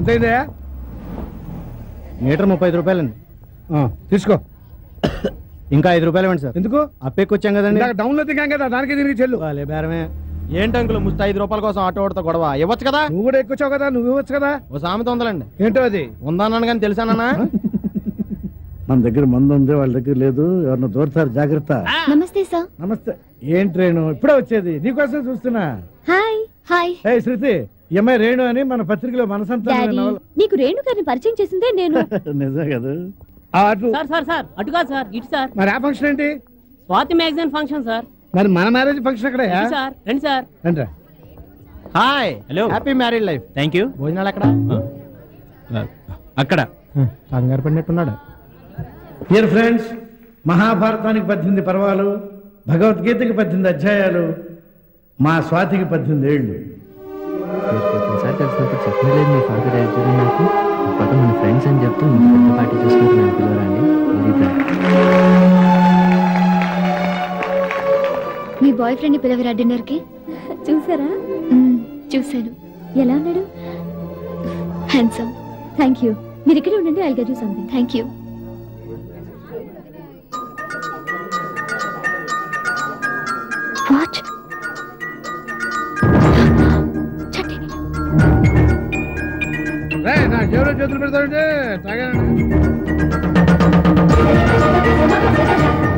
ఎంతైందా metre ముప్పై ఐదు రూపాయలండి తీసుకో ఇంకా ఐదు రూపాయలు ఇవ్వండి సార్ ఎందుకు అప్పెక్కి వచ్చాం కదండి ఇందాక డౌన్ లో దిగాం కదా దానికి దీనికి చెల్లు వాళ్ళే బేరమే ఏంటి అంకుల్ ముస్త ఐదు రూపాయల కోసం ఆటో ఓడతా గొడవ ఇవ్వచ్చు కదా నువ్వు కూడా ఎక్కువచ్చావు కదా నువ్వు ఇవ్వచ్చు కదా ఓ సామెత ఉందలండి ఏంటో అది ఉందన్నాను కానీ తెలుసానన్నా మన దగ్గర మందు ఉంది వాళ్ళ దగ్గర లేదు ఎవరిని దూరతారు జాగ్రత్త నమస్తే సార్ నమస్తే ఏంటి రేణు ఇప్పుడే వచ్చేది నీకోసం చూస్తున్నా హాయ్ హాయ్ ఏ శృతి ఈ అమ్మాయి రేణు అని మన పత్రికలో మనసంతా డాడీ నీకు రేణు గారిని పరిచయం చేసిందే నేను నిజం కదా ఆ, అటు సార్ సార్ సార్ అటు కాదు సార్ ఇటు సార్ మరి ఆ ఫంక్షన్ ఏంటి స్వాతి మ్యాగజైన్ ఫంక్షన్ సార్ మరి మన మ్యారేజ్ ఫంక్షన్ అక్కడ ఇటు సార్ రండి సార్ రండిరా hi hello. Happy married life thank you భోజనాలు ఎక్కడ అక్కడ కంగారు పడినట్టున్నాడు డియర్ ఫ్రెండ్స్ మహాభారతానికి పద్దెనిమిది పర్వాలు భగవద్గీతకి పద్దెనిమిది అధ్యాయాలు మా స్వాతికి పద్దెనిమిది ఏళ్ళు సార్ కలిసినప్పుడు చెప్పలేదు మీ ఫాదర్ యాక్చువల్లీ నాకు ఇప్పటి మన ఫ్రెండ్స్ అని చెప్తూ ఇంత పెద్ద పార్టీ చూసుకుంటూ నన్ను పిలవరండి వెరీ మీ బాయ్ ఫ్రెండ్ ని పిలవరా డిన్నర్ కి చూసారా చూశాను ఎలా ఉన్నాడు హ్యాండ్సమ్ థ్యాంక్ యూ మీరు ఇక్కడే ఉండండి I get you something thank you watch నా జేబులో చేతులు పెడతాడంటే తాగాను